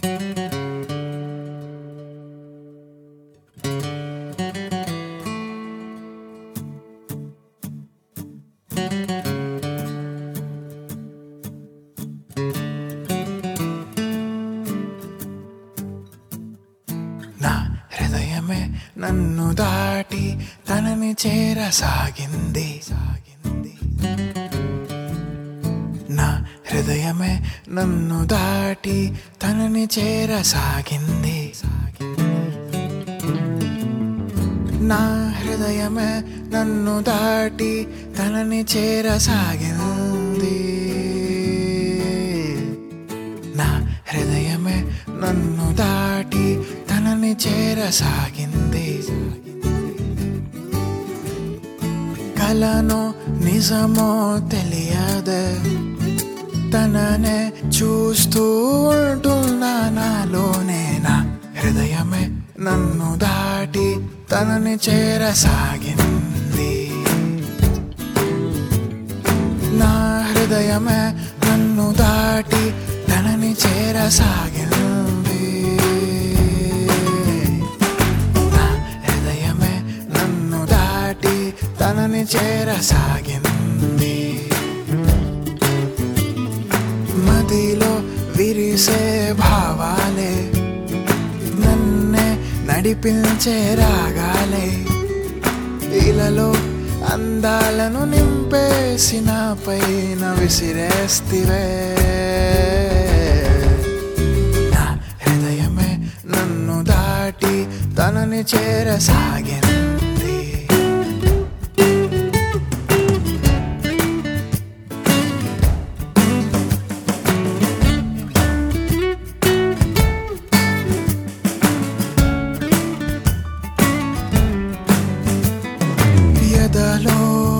నా హృదయమే నన్ను దాటి తనని చేరసాగింది సాగింది నా హృదయమే నన్ను దాటి తనని చేరసాగింది నా హృదయమే నన్ను దాటి తనని చేరసాగింది నా హృదయమే నన్ను దాటి తనని చేరసాగింది కలను నిజమో తెలియదు తననే చూస్తూ ఉంటున్నా నాలోనే నా హృదయమే నన్ను దాటి తనని చేరసాగింది నా హృదయమే నన్ను దాటి తనని చేరసాగింది నా హృదయమే నన్ను దాటి తనని చేరసాగింది మదిలో విరిసే భావాలే నన్నే నడిపించే రాగాలే ఇలలో అందాలను నింపేసిన పైన విసిరేస్తివే నా హృదయమే నన్ను దాటి తనని చేరసాగింది ఎదలో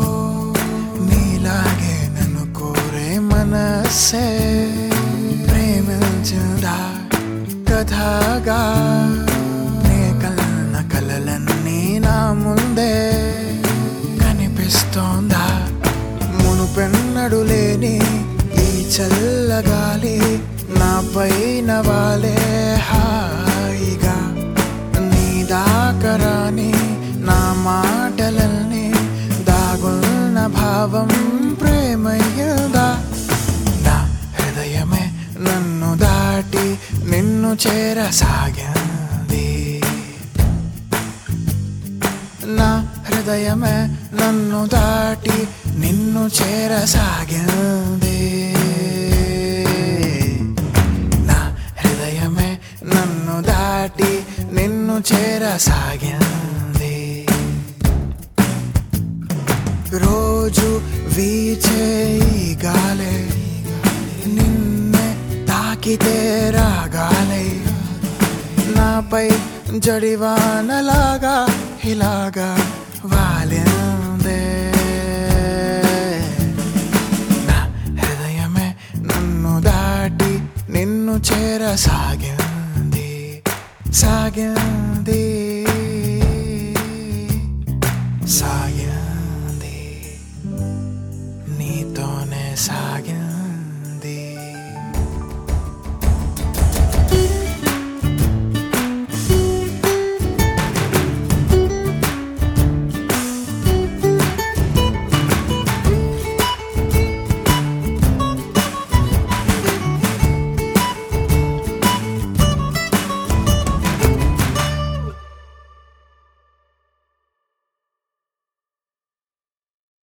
నీలాగే నన్ను కోరే మనసే ప్రేమించిందా కథగా నే కలన కలలన్నీ నా ముందే కనిపిస్తోందా మునుపెన్నడు లేని ఈ చల్లగాలి నా పైన వాలే హాయిగా నీ దాకరాని నా మాటలన్నీ దాగున్న భావం ప్రేమయ్యదా నా హృదయమే నన్ను దాటి నిన్ను చేరసాగింది నా హృదయమే నన్ను దాటి నిన్ను చేరసాగింది నా హృదయమే నన్ను దాటి నిన్ను చేరసాగింది రోజు వీచే ఈ గాలే నిన్నే తాకితే రాగాలే నాపై జడివానలాగా ఇలాగా వాలిందే నా హృదయమే నన్ను దాటి నిన్ను చేరసాగింది సాగింది సాగింది నీతోనే సాగింది